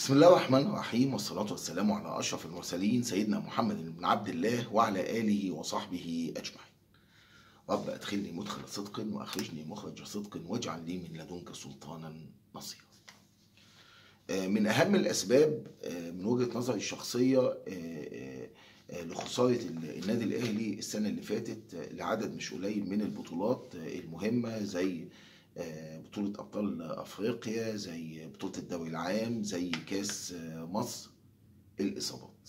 بسم الله الرحمن الرحيم والصلاة والسلام على أشرف المرسلين سيدنا محمد بن عبد الله وعلى آله وصحبه أجمعين رب أدخلني مدخل صدق وأخرجني مخرج صدق واجعل لي من لدنك سلطانا نصيرا آه، من أهم الأسباب آه، من وجهة نظري الشخصية آه، لخسارة النادي الأهلي السنة اللي فاتت لعدد مش قليل من البطولات المهمة زي بطولة أبطال أفريقيا زي بطولة الدوري العام زي كاس مصر الإصابات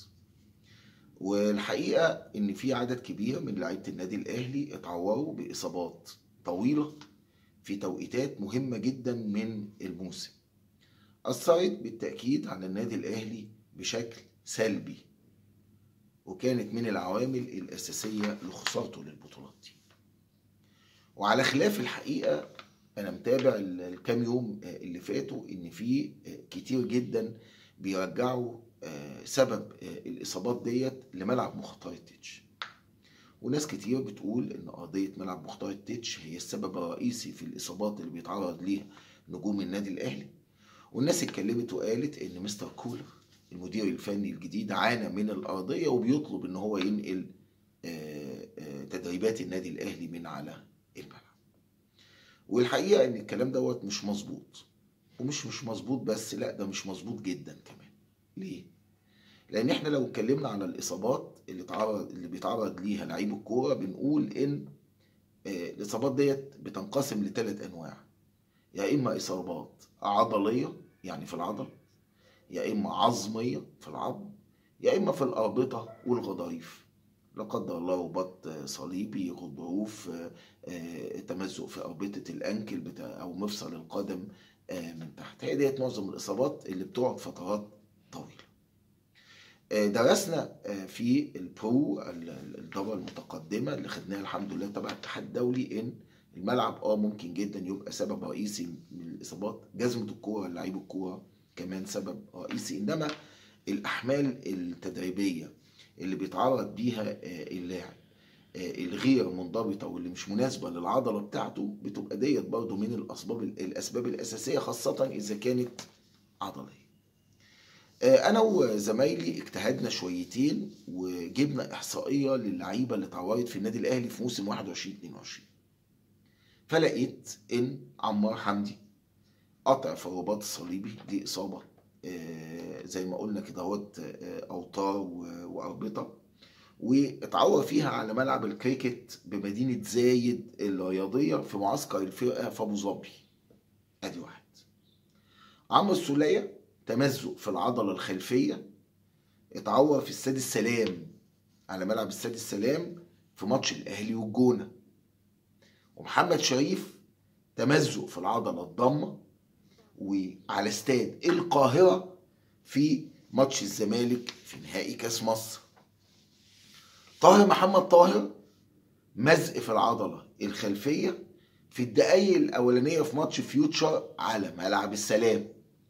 والحقيقة إن في عدد كبير من لعيبة النادي الأهلي اتعوروا بإصابات طويلة في توقيتات مهمة جدا من الموسم أثرت بالتأكيد على النادي الأهلي بشكل سلبي وكانت من العوامل الأساسية لخسارته للبطولات دي وعلى خلاف الحقيقة انا متابع الكام يوم اللي فاتوا ان في كتير جدا بيرجعوا سبب الاصابات ديت لملعب مختار التتش وناس كتير بتقول ان ارضيه ملعب مختار التتش هي السبب الرئيسي في الاصابات اللي بيتعرض ليها نجوم النادي الاهلي والناس اتكلمت وقالت ان مستر كولر المدير الفني الجديد عانى من الارضيه وبيطلب ان هو ينقل تدريبات النادي الاهلي من على الملعب والحقيقه ان الكلام دوت مش مظبوط ومش مش مظبوط بس لا ده مش مظبوط جدا كمان ليه لان احنا لو اتكلمنا على الاصابات اللي تعرض اللي بيتعرض ليها لعيب الكوره بنقول ان الاصابات ديت بتنقسم لثلاث انواع يا اما اصابات عضليه يعني في العضل يا اما عظميه في العظم يا اما في الاربطه والغضاريف لا قدر الله رباط صليبي غضروف تمزق في أربطة الأنكل بتاع أو مفصل القدم من تحت هي ديت معظم الإصابات اللي بتقعد فترات طويلة درسنا في البرو الدورة المتقدمة اللي خدناها الحمد لله تبع الاتحاد الدولي إن الملعب اه ممكن جدا يبقى سبب رئيسي من الإصابات جزمة الكورة لعيب الكورة كمان سبب رئيسي إنما الأحمال التدريبية اللي بيتعرض بيها اللاعب الغير منضبطه واللي مش مناسبه للعضله بتاعته بتبقى ديت برضه من الاسباب الاسباب الاساسيه خاصه اذا كانت عضليه. انا وزمايلي اجتهدنا شويتين وجبنا احصائيه للعيبه اللي اتعورت في النادي الاهلي في موسم 21 22. فلقيت ان عمار حمدي قطع في الرباط الصليبي دي اصابه زي ما قلنا كده اهوت اوتار واربطه واتعور فيها على ملعب الكريكت بمدينه زايد الرياضيه في معسكر الفرقه في ابو ظبي ادي واحد عمرو السوليه تمزق في العضله الخلفيه اتعور في استاد السلام على ملعب استاد السلام في ماتش الاهلي والجونه ومحمد شريف تمزق في العضله الضمه وعلى استاد القاهرة في ماتش الزمالك في نهائي كاس مصر طاهر محمد طاهر مزق في العضلة الخلفية في الدقايق الأولانية في ماتش فيوتشر على ملعب السلام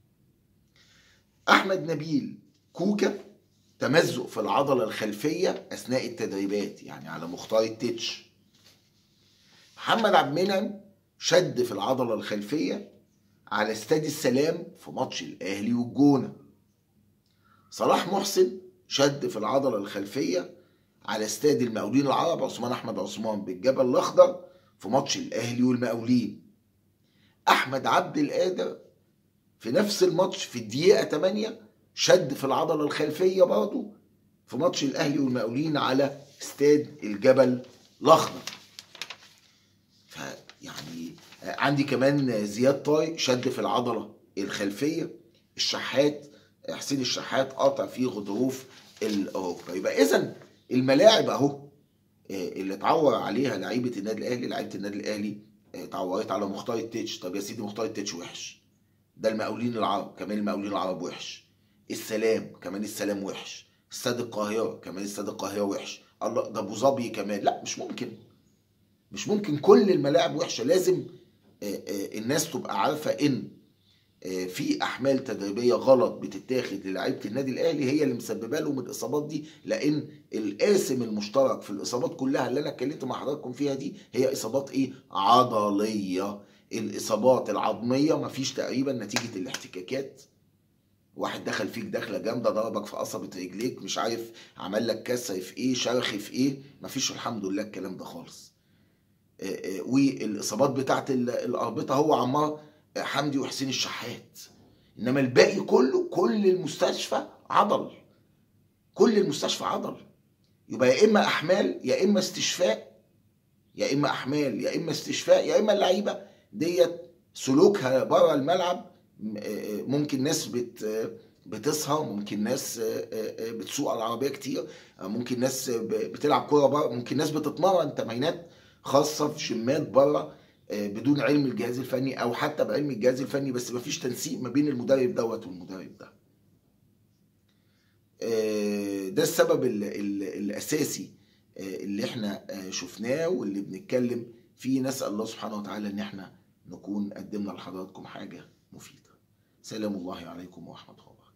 أحمد نبيل كوكا تمزق في العضلة الخلفية أثناء التدريبات يعني على مختار التتش محمد عبد المنعم شد في العضلة الخلفية على استاد السلام في ماتش الاهلي والجونه صلاح محسن شد في العضله الخلفيه على استاد المقاولين العرب عثمان احمد عثمان بالجبل الاخضر في ماتش الاهلي والمقاولين احمد عبد القادر في نفس الماتش في الدقيقه 8 شد في العضله الخلفيه برضه في ماتش الاهلي والمقاولين على استاد الجبل الاخضر فيعني عندي كمان زياد طاي شد في العضله الخلفيه الشحات حسين الشحات قاطع فيه غضروف الركبه يبقى اذا الملاعب اهو اللي اتعور عليها لعيبه النادي الاهلي لعيبه النادي الاهلي اتعورت على مختار التتش طب يا سيدي مختار التتش وحش ده المقاولين العرب كمان المقاولين العرب وحش السلام كمان السلام وحش استاد القاهره كمان استاد القاهره وحش الله ده ابو ظبي كمان لا مش ممكن مش ممكن كل الملاعب وحشه لازم الناس تبقى عارفه ان في احمال تدريبيه غلط بتتاخد للاعيبه النادي الاهلي هي اللي مسببه لهم الاصابات دي لان القاسم المشترك في الاصابات كلها اللي انا اتكلمت مع حضراتكم فيها دي هي اصابات ايه عضليه الاصابات العظميه مفيش تقريبا نتيجه الاحتكاكات واحد دخل فيك دخله جامده ضربك في قصبه رجليك مش عارف عمل لك كسر في ايه شرخ في ايه مفيش الحمد لله الكلام ده خالص آه، آه، والاصابات بتاعت ال- الاربطه هو عمار حمدي وحسين الشحات انما الباقي كله كل المستشفى عضل كل المستشفى عضل يبقى يا اما احمال يا اما استشفاء يا اما احمال يا اما استشفاء يا اما اللعيبه ديت سلوكها بره الملعب م- آه، ممكن ناس بت آه، بتسهر ممكن ناس آه، آه، آه، بتسوق العربيه كتير آه، ممكن ناس ب- بتلعب كوره بره ممكن ناس بتتمرن تمرينات خاصه في جيمات بره آه، بدون علم الجهاز الفني او حتى بعلم الجهاز الفني بس مفيش تنسيق ما بين المدرب دوت والمدرب ده آه، ده السبب ال ال الاساسي آه، اللي احنا آه، شفناه واللي بنتكلم فيه نسال الله سبحانه وتعالى ان احنا نكون قدمنا لحضراتكم حاجه مفيده سلام الله عليكم ورحمه الله وبركاته